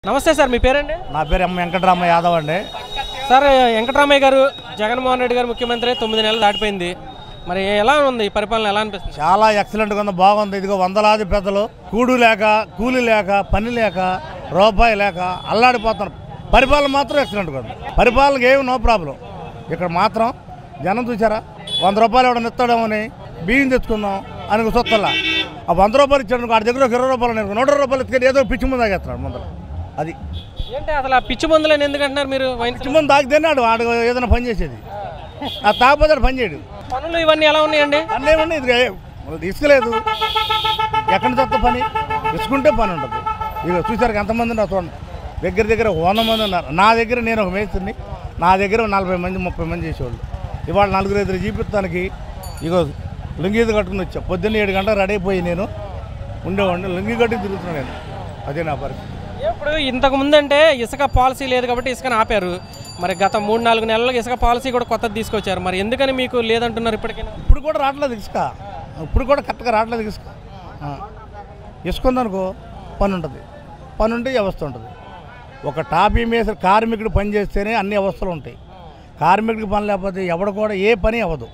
నమస్తే సార్ మీ పేరండి నా పేరు ఎం వెంకటరామ యాదవ్ అండి సార్ వెంకటరామయ్య గారు జగన్మోహన్ రెడ్డి గారు ముఖ్యమంత్రి తొమ్మిది నెలలు దాటిపోయింది మరి ఎలా ఉంది ఈ పరిపాలన ఎలా అనిపిస్తుంది చాలా ఎక్సలెంట్గా ఉంది బాగుంది ఇదిగో వందలాది పెద్దలు కూడు లేక కూలి లేక పని లేక రూపాయి లేక అల్లాడిపోతున్నారు పరిపాలన మాత్రం ఎక్సలెంట్గా ఉంది పరిపాలనకి ఏమి నో ప్రాబ్లం ఇక్కడ మాత్రం జనం చూసారా వంద రూపాయలు ఎవడన్నా ఇస్తాడేమో అని బియ్యం తెచ్చుకుందాం అని సొత్తల్లా ఆ వంద రూపాయలు ఇచ్చాడు వాడి దగ్గర ఒక ఇరవై రూపాయలు నేను నూట రూపాయలు ఇచ్చుకొని ఏదో పిచ్చి ముందు తాగేస్తున్నాడు ముందర అది ఏంటి అసలు ఆ పిచ్చి మందులని ఎందుకు అంటున్నారు మీరు వైన్ పిచ్చి ముందు తాగితేనే వాడు వాడు ఏదైనా పని చేసేది ఆ తాగపోతే వాడు పని చేయడు పనులు ఇవన్నీ ఎలా ఉన్నాయండి అన్నేమన్నా ఇది ఇసుక లేదు ఎక్కడి నుంచి వస్తే పని ఇసుకుంటే పని ఉంటుంది ఇక చూసారు ఎంతమంది ఉన్నారు చూడండి దగ్గర దగ్గర వంద మంది ఉన్నారు నా దగ్గర నేను ఒక మేస్త్రిని నా దగ్గర నలభై మంది ముప్పై మంది చేసేవాళ్ళు ఇవాళ నలుగురు ఎదురు చూపిస్తానికి ఇగో లుంగీది కట్టుకుని వచ్చా పొద్దున్న ఏడు గంటలు రెడీ అయిపోయి నేను ఉండేవాడిని లుంగి కట్టుకు తిరుగుతున్నాను నేను అదే నా పరిస్థితి ఇప్పుడు ఇంతకు ముందంటే ఇసుక పాలసీ లేదు కాబట్టి ఇసుకని ఆపారు మరి గత మూడు నాలుగు నెలలకు ఇసుక పాలసీ కూడా కొత్తది తీసుకొచ్చారు మరి ఎందుకని మీకు లేదంటున్నారు ఇప్పటికైనా ఇప్పుడు కూడా రావట్లేదు ఇసుక ఇప్పుడు కూడా కరెక్ట్గా రావట్లేదు ఇసుక ఆ. ఇసుక ఉందనుకో పని ఉంటుంది పని ఉంటే వ్యవస్థ ఉంటుంది ఒక టాపీ మేసరి కార్మికుడు పని చేస్తేనే అన్ని అవస్థలు ఉంటాయి కార్మికుడికి పని లేకపోతే ఎవడు కూడా ఏ పని అవ్వదు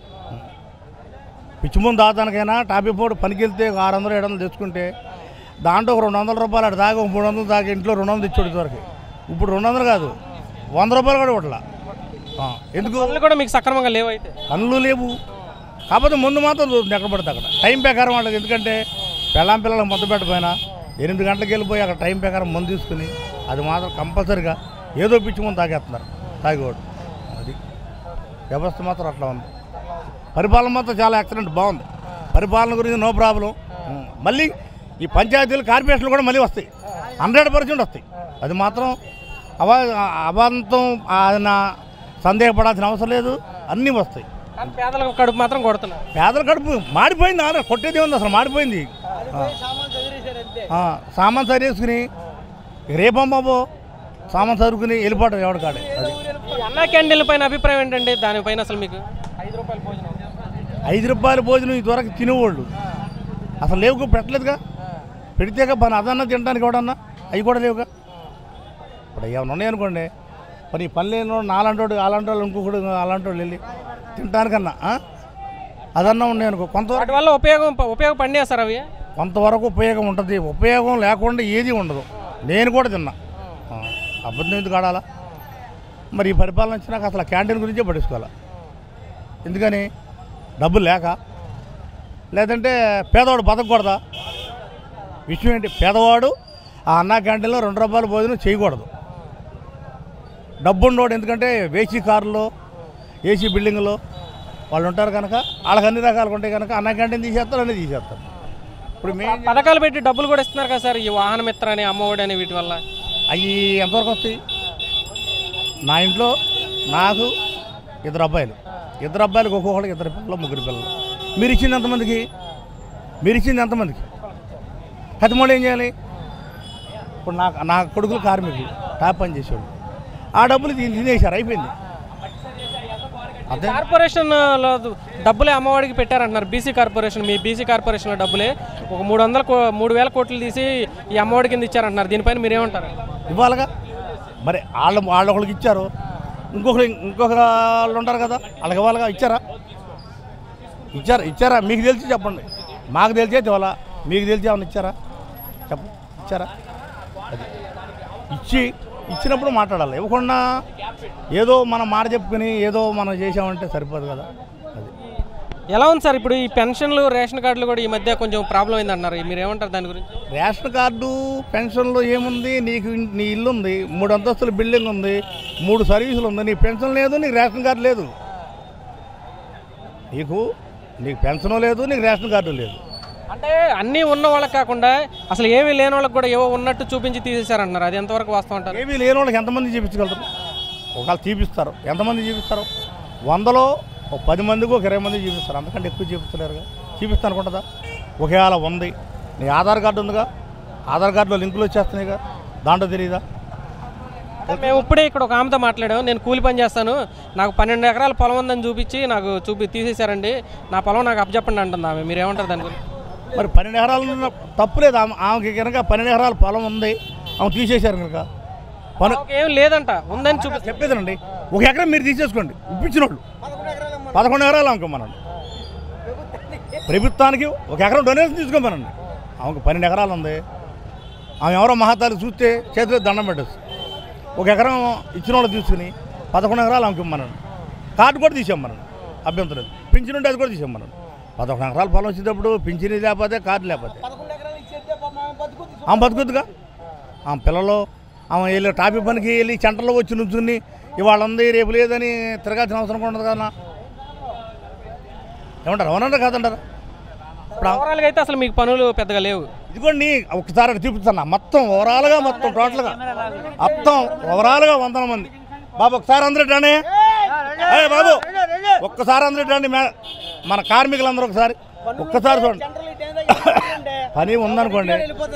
పిచ్చిముందు దాతానికైనా టాపీ పోడు పనికి వెళ్తే ఒక ఆరు వందలు ఏడు వందలు తెచ్చుకుంటే దాంట్లో ఒక రెండు వందల రూపాయలు అటు దాకా ఒక మూడు వందలు దాకా ఇంట్లో రెండు వందలు ఇచ్చాడు వరకు ఇప్పుడు రెండు వందలు కాదు వంద రూపాయలు కూడా ఇవ్వట్లా ఆ. ఎందుకు పనులు కూడా మీకు సక్రమంగా లేవు అయితే పనులు లేవు కాకపోతే ముందు మాత్రం చూస్తుంది ఎక్కడ పడితే అక్కడ టైం ప్రకారం వాళ్ళకి ఎందుకంటే పెళ్ళాం పిల్లలకు మొద్దు పెట్టపోయినా ఎనిమిది గంటలకు వెళ్ళిపోయి అక్కడ టైం ప్రకారం మందు తీసుకుని అది మాత్రం కంపల్సరిగా ఏదో పిచ్చి ముందు తాగేస్తున్నారు తాగేవాడు అది వ్యవస్థ మాత్రం అట్లా ఉంది పరిపాలన మాత్రం చాలా ఎక్సలెంట్ బాగుంది పరిపాలన గురించి నో ప్రాబ్లం మళ్ళీ ఈ పంచాయతీలు కార్పొరేషన్లు కూడా మళ్ళీ వస్తాయి హండ్రెడ్ పర్సెంట్ వస్తాయి అది మాత్రం అవ అవాంతం ఆయన సందేహపడాల్సిన అవసరం లేదు అన్నీ వస్తాయి కానీ పేదలకు కడుపు మాత్రం కొడుతున్నారు పేదల కడుపు మాడిపోయింది ఆడ కొట్టేది ఉంది అసలు మాడిపోయింది ఆ. ఆ, సామాన్ సరివేసుకుని రేపమ్మాబో సామాన్ సరుకుని వెళ్ళిపోవడం ఎవడు కాడే అది ఈ అన్నా క్యాంటీన్ల పైన అభిప్రాయం ఏంటండి దానిపైన అసలు మీకు ఐదు రూపాయల భోజనం ఐదు రూపాయల భోజనం ఇదివరకు తినేవాళ్ళు అసలు లేవుగా పెట్టలేదుగా పెడితేగా పని అదన్నా తినడానికి ఎవడన్నా అవి కూడా లేవుగా ఇప్పుడు ఏమైనా ఉన్నాయనుకోండి మరి ఈ పని లేని వాడు నాలాంటి వాడు అలాంటి వాళ్ళు ఇంకొకడు అలాంటి వాళ్ళు వెళ్ళి తినడానికన్నా ఆ? అదన్నా ఉన్నాయనుకో కొంతవరకు వాటి వల్ల ఉపయోగం ఉపయోగపడినాయి సార్ అవి కొంతవరకు ఉపయోగం ఉంటుంది ఉపయోగం లేకుండా ఏది ఉండదు నేను కూడా తిన్నా ఆ, అబద్ధం ఎందుకు ఆడాలా మరి ఈ పరిపాలన వచ్చినాక అసలు క్యాంటీన్ గురించే పట్టించుకోవాలి ఎందుకని డబ్బులు లేక లేదంటే పేదవాడు బతకూడదా విషయం ఏంటి పేదవాడు ఆ అన్నా క్యాంటీన్లో రెండు రూపాయల భోజనం చేయకూడదు డబ్బు ఉన్నవాడు ఎందుకంటే ఏసీ కారులో ఏసీ బిల్డింగ్లో వాళ్ళు ఉంటారు కనుక వాళ్ళకి అన్ని రకాలు ఉంటాయి కనుక అన్న క్యాంటీన్ తీసేస్తారు అన్నీ తీసేస్తారు ఇప్పుడు మేము పథకాలు పెట్టి డబ్బులు కూడా ఇస్తున్నారు కదా సార్ ఈ వాహన మిత్ర అని అమ్మఒడి అని వీటి వల్ల అవి ఎంతవరకు వస్తాయి నా ఇంట్లో నాకు ఇద్దరు అబ్బాయిలు ఇద్దరు అబ్బాయిలకు ఒక్కొక్కడికి ఇద్దరు పిల్లలు ముగ్గురు పిల్లలు మీరు ఇచ్చింది ఎంతమందికి మీరు ఇచ్చింది ఎంతమందికి కతిమూడు ఏం చేయాలి ఇప్పుడు నా నా కొడుకులు కార్మికులు టాప్ పని చేసేవాడు ఆ డబ్బులు దీన్ని తినేశారు అయిపోయింది అదే కార్పొరేషన్ లో డబ్బులే అమ్మఒడికి పెట్టారంటున్నారు బీసీ కార్పొరేషన్ మీ బీసీ కార్పొరేషన్లో డబ్బులే ఒక మూడు వందల కో మూడు వేల కోట్లు తీసి ఈ అమ్మఒడి కింద ఇచ్చారంటున్నారు దీనిపైన మీరు ఏమంటారు ఇవ్వాలిగా మరి వాళ్ళు వాళ్ళు ఒకరికి ఇచ్చారు ఇంకొకరు ఇంకొక వాళ్ళు ఉంటారు కదా వాళ్ళకి ఇవ్వాలిగా ఇచ్చారా ఇచ్చారా ఇచ్చారా మీకు తెలిసి చెప్పండి మాకు తెలిసే ఇవ్వాలా మీకు తెలిసి ఏమైనా ఇచ్చారా చెప్ప ఇచ్చారా అది ఇచ్చి ఇచ్చినప్పుడు మాట్లాడాలి ఇవ్వకుండా ఏదో మనం మాట చెప్పుకుని ఏదో మనం చేసామంటే సరిపోదు కదా అది ఎలా ఉంది సార్ ఇప్పుడు ఈ పెన్షన్లు రేషన్ కార్డులు కూడా ఈ మధ్య కొంచెం ప్రాబ్లం అయింది అంటున్నారు మీరు ఏమంటారు దాని గురించి రేషన్ కార్డు పెన్షన్లో ఏముంది నీకు ఇన్- నీ ఇల్లు ఉంది మూడు అంతస్తుల బిల్డింగ్ ఉంది మూడు సర్వీసులు ఉంది నీ పెన్షన్ లేదు నీకు రేషన్ కార్డు లేదు నీకు నీకు పెన్షన్ లేదు నీకు రేషన్ కార్డు లేదు అంటే అన్నీ ఉన్న వాళ్ళకి కాకుండా అసలు ఏమీ లేని వాళ్ళకి కూడా ఏవో ఉన్నట్టు చూపించి తీసేశారంటున్నారు అది ఎంతవరకు వాస్తవం అంటారు ఏమీ లేని వాళ్ళకి ఎంతమంది చూపించగలరు ఒకవేళ చూపిస్తారు ఎంతమంది చూపిస్తారు వందలో ఒక పది మందికి ఒక ఇరవై మంది చూపిస్తారు అంతకంటే ఎక్కువ చూపిస్తలేరుగా చూపిస్తాను అనుకుంటుందా ఒకవేళ ఉంది నీ ఆధార్ కార్డు ఉందిగా ఆధార్ కార్డులో లింకులు వచ్చేస్తున్నాయిగా దాంట్లో తెలియదా మేము ఇప్పుడే ఇక్కడ ఒక ఆమెతో మాట్లాడాము నేను కూలి పని చేస్తాను నాకు పన్నెండు ఎకరాల పొలం ఉందని చూపించి నాకు చూపి తీసేశారండి నా పొలం నాకు అప్పచెప్పండి అంటుంది ఆమె మీరు ఏమంటారు దాని గురించి మరి పన్నెండు ఎకరాలు ఉన్న తప్పులేదు ఆమె ఆమెకి కనుక పన్నెండు ఎకరాల పొలం ఉంది ఆమె తీసేశారు కనుక పను ఏం లేదంట ఉందని చూపి చెప్పేదండి ఒక ఎకరం మీరు తీసేసుకోండి ఇప్పించిన వాళ్ళు పదకొండు ఎకరాలు అమ్ముకోమనండి ప్రభుత్వానికి ఒక ఎకరం డొనేషన్ తీసుకోమనండి ఆమెకు పన్నెండు ఎకరాలు ఉంది ఆమె ఎవరో మహాతాలు చూస్తే చేతిలో దండం పెట్టచ్చు ఒక ఎకరం ఇచ్చిన వాళ్ళు తీసుకుని పదకొండు ఎకరాలు అమ్ముకోమనండి కార్డు కూడా తీసేయమనండి అభ్యంతరం లేదు. పింఛన్ ఉంటే అది కూడా తీసేయమనండి పదకొండు ఎకరాలు పొలం వచ్చేటప్పుడు పింఛన్ లేకపోతే కార్డు లేకపోతే ఆమె బతుకుద్దుగా ఆమె పిల్లలు ఆమె వెళ్ళి టాపిక్ పనికి వెళ్ళి సెంటర్లో వచ్చి నుంచుని ఇవాళ ఉంది రేపు లేదని తిరగాల్సిన అవసరం కూడా ఉండదు కదా ఏమంటారు అవునంటారా కాదంటారా ఇప్పుడు ఆ- ఓవరాల్గా అయితే అసలు మీకు పనులు పెద్దగా లేవు ఇదిగోండి ఒకసారి అక్కడ చూపిస్తున్నా మొత్తం ఓవరాల్గా మొత్తం టోటల్గా మొత్తం ఓవరాల్గా వందల మంది బాబు ఒకసారి అందరూ రండి ఏయ్ బాబు ఒక్కసారి అందరూ రండి మే- మన కార్మికులందరూ ఒకసారి ఒక్కసారి చూడండి పని ఉందనుకోండి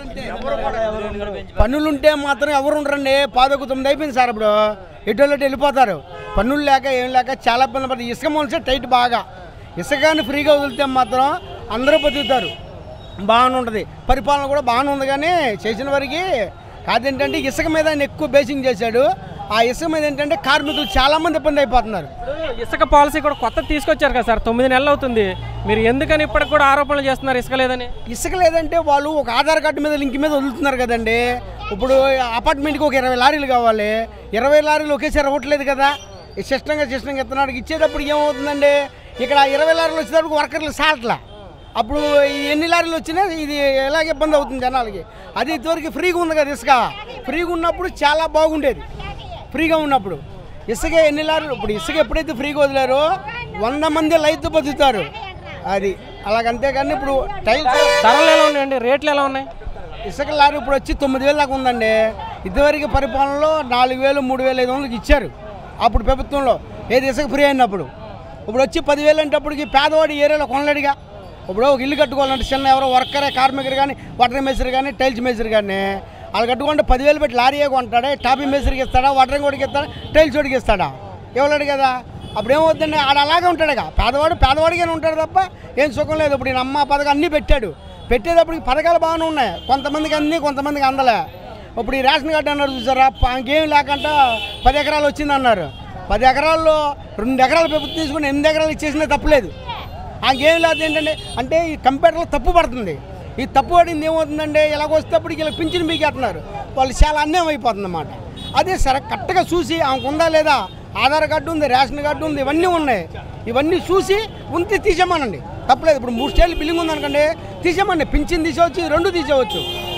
పన్నులుంటే మాత్రం ఎవరు ఉండరండి పాదకు తొమ్మిది అయిపోయింది సార్ ఇప్పుడు ఎటువంటి వెళ్ళిపోతారు పన్నులు లేక ఏం లేక చాలా ఇబ్బంది పడుతుంది ఇసుక మొలిసే టైట్ బాగా ఇసుకని ఫ్రీగా వదిలితే మాత్రం అందరూ బతుకుతారు బాగానే ఉంటుంది పరిపాలన కూడా బాగానే ఉంది కానీ చేసిన వారికి కాదేంటంటే ఇసుక మీద ఆయన ఎక్కువ బేసింగ్ చేశాడు ఆ ఇసుక మీద ఏంటంటే కార్మికులు చాలామంది ఇబ్బంది అయిపోతున్నారు ఇప్పుడు ఇసుక పాలసీ కూడా కొత్త తీసుకొచ్చారు కదా సార్ తొమ్మిది నెలలు అవుతుంది మీరు ఎందుకని ఇప్పటికి కూడా ఆరోపణలు చేస్తున్నారు ఇసుక లేదని ఇసుక లేదంటే వాళ్ళు ఒక ఆధార్ కార్డు మీద లింక్ మీద వదులుతున్నారు కదండి ఇప్పుడు అపార్ట్మెంట్కి ఒక ఇరవై లారీలు కావాలి ఇరవై లారీలు ఒకేసారి ఇవ్వట్లేదు కదా ఈ సిస్టంగా సిస్టంగా ఇస్తున్నాడు ఇచ్చేటప్పుడు ఏమవుతుందండి ఇక్కడ ఇరవై లారీలు వచ్చేటప్పుడు వర్కర్లు సాట్లా అప్పుడు ఈ ఎన్ని లారీలు వచ్చినా ఇది ఎలాగ ఇబ్బంది అవుతుంది జనాలకి అది ఇదివరకు ఫ్రీగా ఉంది కదా ఇసుక ఫ్రీగా ఉన్నప్పుడు చాలా బాగుండేది ఫ్రీగా ఉన్నప్పుడు ఇసుక ఎన్ని లారీలు ఇప్పుడు ఇసుక ఎప్పుడైతే ఫ్రీగా వదిలారో వంద మంది రైతు బతుకుతారు అది అలాగంతే కానీ ఇప్పుడు టైల్స్ ధరలు ఎలా ఉన్నాయండి రేట్లు ఎలా ఉన్నాయి ఇసుక లారీ ఇప్పుడు వచ్చి తొమ్మిది వేలు దాకా ఉందండి ఇదివరకు పరిపాలనలో నాలుగు వేలు మూడు వేలు ఐదు వందలకి ఇచ్చారు అప్పుడు ప్రభుత్వంలో ఏది ఇసుక ఫ్రీ అయినప్పుడు ఇప్పుడు వచ్చి పదివేలు అంటప్పటికి పేదవాడి ఏరియాలో కొనలేడుగా ఇప్పుడు ఒక ఇల్లు కట్టుకోవాలంటే చిన్న ఎవరో వర్కరే కార్మికుడు కానీ వాటర్ మేస్త్రి కానీ టైల్స్ మేస్త్రి కానీ వాళ్ళు కట్టుకుంటే పదివేలు పెట్టి లారీయే కొంటాడా టాపీ మేస్త్రికి ఇస్తాడా వాటరింగ్ వాడికి ఇస్తాడా టైల్స్ వాడికి ఇస్తాడా ఇవ్వలేడు కదా అప్పుడు ఏమవుతుందండి ఆడ అలాగే ఉంటాడుగా పేదవాడు పేదవాడిగానే ఉంటాడు తప్ప ఏం సుఖం లేదు ఇప్పుడు ఈయన అమ్మ పథకం అన్నీ పెట్టాడు పెట్టేటప్పటికి పథకాలు బాగానే ఉన్నాయి కొంతమందికి అన్నీ కొంతమందికి అందలే ఇప్పుడు ఈ రేషన్ కార్డు అన్నారు చూసారా ప- ఇంకేం లేకుండా పది ఎకరాలు వచ్చింది అన్నారు పది ఎకరాల్లో రెండు ఎకరాలు ప్రభుత్వం తీసుకుని ఎనిమిది ఎకరాలు ఇచ్చేసినా తప్పలేదు ఆకేం లేదు ఏంటంటే అంటే ఈ కంప్యూటర్లో తప్పు పడుతుంది ఈ తప్పు పడింది ఏమవుతుందంటే ఇలాగ వచ్చేటప్పటికి ఇలా పింఛన్ మీకేస్తున్నారు వాళ్ళు చాలా అన్యాయం అయిపోతుంది అన్నమాట అదే సరే కరెక్ట్గా చూసి ఆమెకు ఉందా లేదా ఆధార్ కార్డు ఉంది రేషన్ కార్డు ఉంది ఇవన్నీ ఉన్నాయి ఇవన్నీ చూసి ఉంటే తీసేమనండి తప్పలేదు ఇప్పుడు మూడు స్టేట్లు బిల్లింగ్ ఉందనుకోండి తీసేమండి పింఛన్ తీసేవచ్చు రెండు తీసేవచ్చు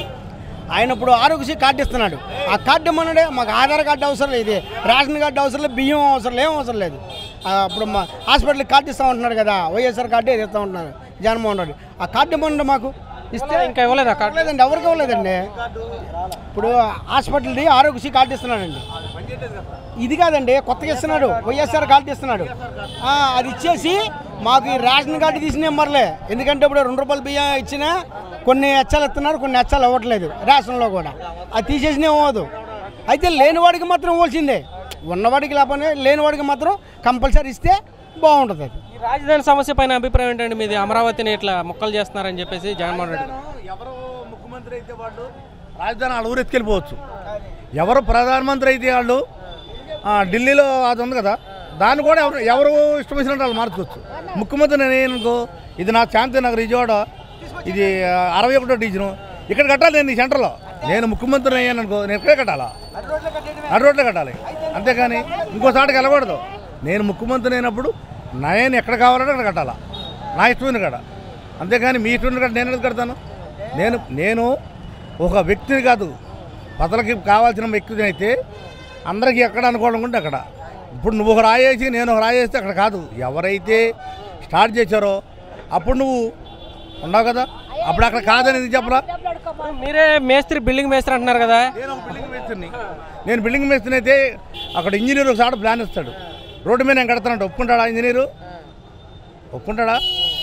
ఆయన ఇప్పుడు ఆరోగ్యశ్రీ కార్డు ఇస్తున్నాడు ఆ కార్డు ఇమ్మన్నాడే మాకు ఆధార్ కార్డు అవసరం లేదు ఇది రేషన్ కార్డు అవసరం లేదు బియ్యం అవసరం లేదు, ఏం అవసరం లేదు ఆ, ఇప్పుడు మా హాస్పిటల్కి కార్డు ఇస్తా ఉంటున్నాడు కదా వైఎస్ఆర్ కార్డు ఇది ఇస్తా ఉంటున్నారు జగన్మోహన్ రెడ్డి ఆ కార్డు ఇమ్మన్నాడు మాకు ఇస్తే ఇంకా ఇవ్వలేదా కార్డు లేదండి ఎవరికి ఇవ్వలేదండి ఇప్పుడు హాస్పిటల్ది ఆరోగ్యశ్రీ కార్డు ఇస్తున్నాడండి ఇది కాదండి కొత్తగా ఇస్తున్నాడు వైఎస్ఆర్ కార్డు ఇస్తున్నాడు ఆ, అది ఇచ్చేసి మాకు ఈ రేషన్ కార్డు తీసిన నెంబర్లే ఎందుకంటే ఇప్పుడు రెండు రూపాయలు బియ్యం ఇచ్చినా కొన్ని హెచ్చాలు ఇస్తున్నారు కొన్ని హెచ్చాలు ఇవ్వట్లేదు రేషన్లో కూడా అది తీసేసినా ఇవ్వదు అయితే లేనివాడికి మాత్రం ఇవ్వాల్సిందే ఉన్నవాడికి లేకపోతే లేనివాడికి మాత్రం కంపల్సరీ ఇస్తే బాగుంటుంది అది ఈ రాజధాని సమస్య పైన అభిప్రాయం ఏంటండి మీది అమరావతిని ఇట్లా మొక్కలు చేస్తున్నారని చెప్పేసి జగన్మోహన్ రెడ్డి ఎవరు ముఖ్యమంత్రి అయితే వాళ్ళు రాజధాని వాళ్ళ ఊరు ఎత్తుకెళ్ళిపోవచ్చు ఎవరు ప్రధానమంత్రి అయితే వాళ్ళు ఆ, ఢిల్లీలో అది ఉంది కదా దాన్ని కూడా ఎవరు ఎవరు ఇష్టం వచ్చినట్టు వాళ్ళు మార్చుకోవచ్చు ముఖ్యమంత్రి నేను అనుకో ఇది నా శాంతి నగర్ విజయవాడ ఇది ఆ, అరవై ఒకటో డివిజను ఇక్కడ కట్టాలి నేను ఈ సెంటర్లో నేను ముఖ్యమంత్రి అయ్యాను అనుకో నేను ఇక్కడే కట్టాలా నడు రోడ్లో కట్టాలి అంతేగాని ఇంకోసారికి వెళ్ళకూడదు నేను ముఖ్యమంత్రి అయినప్పుడు నేను ఎక్కడ కావాలంటే అక్కడ కట్టాలా నా ఇష్టమైన కాడ అంతేగాని మీ ఇష్టమైన కాడ నేను ఎందుకు కడతాను నేను నేను ఒక వ్యక్తిని కాదు ప్రజలకి కావాల్సిన వ్యక్తిని అయితే అందరికీ ఎక్కడ అనుకోవాలనుకుంటే అక్కడ ఇప్పుడు నువ్వు ఒక రాయేసి నేను ఒక రాయేస్తే అక్కడ కాదు ఎవరైతే స్టార్ట్ చేశారో అప్పుడు నువ్వు ఉన్నావు కదా అప్పుడు అక్కడ కాదని ఎందుకు చెప్పరా మీరే మేస్త్రి బిల్డింగ్ మేస్త్రి అంటున్నారు కదా నేను ఒక బిల్డింగ్ మేస్త్రిని నేను బిల్డింగ్ మేస్త్రిని అయితే అక్కడ ఇంజనీర్ ఒకసారి ప్లాన్ ఇస్తాడు రోడ్డు మీద నేను కడతానంట ఒప్పుకుంటాడా ఇంజనీరు ఒప్పుకుంటాడా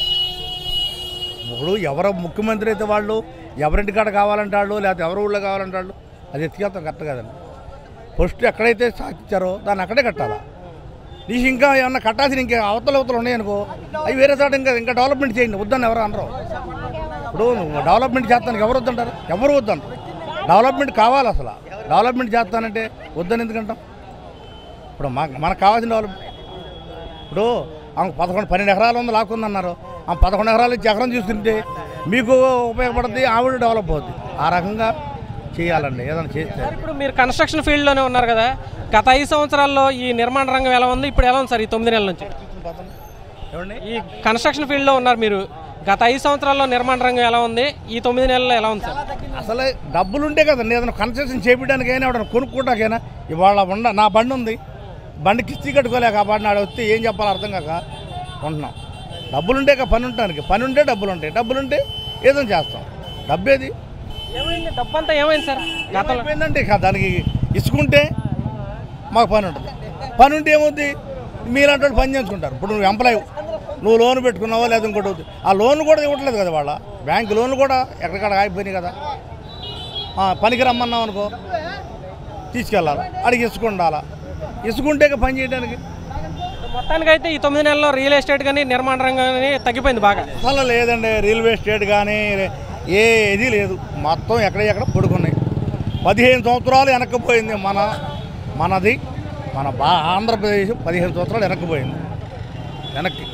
ఇప్పుడు ఎవరు ముఖ్యమంత్రి అయితే వాళ్ళు ఎవరింటి కాడ కావాలంటాడు లేకపోతే ఎవరి ఊళ్ళో కావాలంటాడు అది ఎత్తుకెళ్తాం కరెక్ట్ కదండి ఫస్ట్ ఎక్కడైతే సాధించారో దాన్ని అక్కడే కట్టాలా నీకు ఇంకా ఏమన్నా కట్టాల్సిన ఇంకా అవతల అవతలు ఉన్నాయనుకో అవి వేరే చోట ఇంకా ఇంకా డెవలప్మెంట్ చేయండి వద్దని ఎవరు అనరు ఇప్పుడు నువ్వు డెవలప్మెంట్ చేస్తానికి ఎవరు వద్దంటారు ఎవరు వద్దంటారు డెవలప్మెంట్ కావాలి అసలు డెవలప్మెంట్ చేస్తానంటే వద్దని ఎందుకంటాం ఇప్పుడు మాకు మనకు కావాల్సిన డెవలప్మెంట్ ఇప్పుడు ఆమె పదకొండు పన్నెండు ఎకరాలు ఉంది లాక్కుందన్నారు ఆ పదకొండు ఎకరాలు ఇచ్చి ఎకరం చూస్తుంటే మీకు ఉపయోగపడుతుంది ఆవిడ డెవలప్ అవుతుంది ఆ రకంగా చేయాలండి ఏదైనా చేస్తే సార్ ఇప్పుడు మీరు కన్స్ట్రక్షన్ ఫీల్డ్లోనే ఉన్నారు కదా గత ఐదు సంవత్సరాల్లో ఈ నిర్మాణ రంగం ఎలా ఉంది ఇప్పుడు ఎలా ఉంది సార్ ఈ తొమ్మిది నెలల నుంచి ఏమండి ఈ కన్స్ట్రక్షన్ ఫీల్డ్లో ఉన్నారు మీరు గత ఐదు సంవత్సరాల్లో నిర్మాణ రంగం ఎలా ఉంది ఈ తొమ్మిది నెలల్లో ఎలా ఉంది సార్ అసలు డబ్బులు ఉంటే కదండి ఏదైనా కన్స్ట్రక్షన్ చేపించడానికైనా ఎవడన్నా కొనుక్కోటాకైనా ఇవాళ ఉండ నా బండి ఉంది బండి కిస్తీ కట్టుకోలేక ఆ బండి ఆడ వస్తే ఏం చెప్పాలో అర్థం కాక ఉంటున్నాం డబ్బులు ఉంటే ఇక పని ఉంటానికి పని ఉంటే డబ్బులు ఉంటాయి డబ్బులు ఉంటే ఏదో చేస్తాం డబ్బేది ఏమైంది డబ్బు అంతా ఏమైంది సార్ గతంలో అయిపోయిందంటే ఇక దానికి ఇసుకుంటే మాకు పని ఉంటుంది పని ఉంటే ఏమవుద్ది మీరంటే వాళ్ళు పని చేసుకుంటారు ఇప్పుడు నువ్వు ఎంప్లాయ్ నువ్వు లోన్ పెట్టుకున్నావో లేదా ఇంకోటి అవుతుంది ఆ లోన్ కూడా ఇవ్వట్లేదు కదా వాళ్ళ బ్యాంక్ లోన్లు కూడా ఎక్కడికక్కడ ఆగిపోయినాయి కదా ఆ, పనికి రమ్మన్నావు అనుకో తీసుకెళ్ళాలి అడిగి ఇసుకుండాలా ఇసుకుంటే ఇక పని చేయడానికి మొత్తానికైతే ఈ తొమ్మిది నెలల్లో రియల్ ఎస్టేట్ కానీ నిర్మాణ రంగం కానీ తగ్గిపోయింది బాగా అసలు లేదండి రైల్వే స్టేట్ కానీ ఏ ఇది లేదు మొత్తం ఎక్కడ ఎక్కడ పడుకున్నాయి పదిహేను సంవత్సరాలు వెనక్కిపోయింది మన మనది మన బా ఆంధ్రప్రదేశ్ పదిహేను సంవత్సరాలు వెనక్కిపోయింది వెనక్కి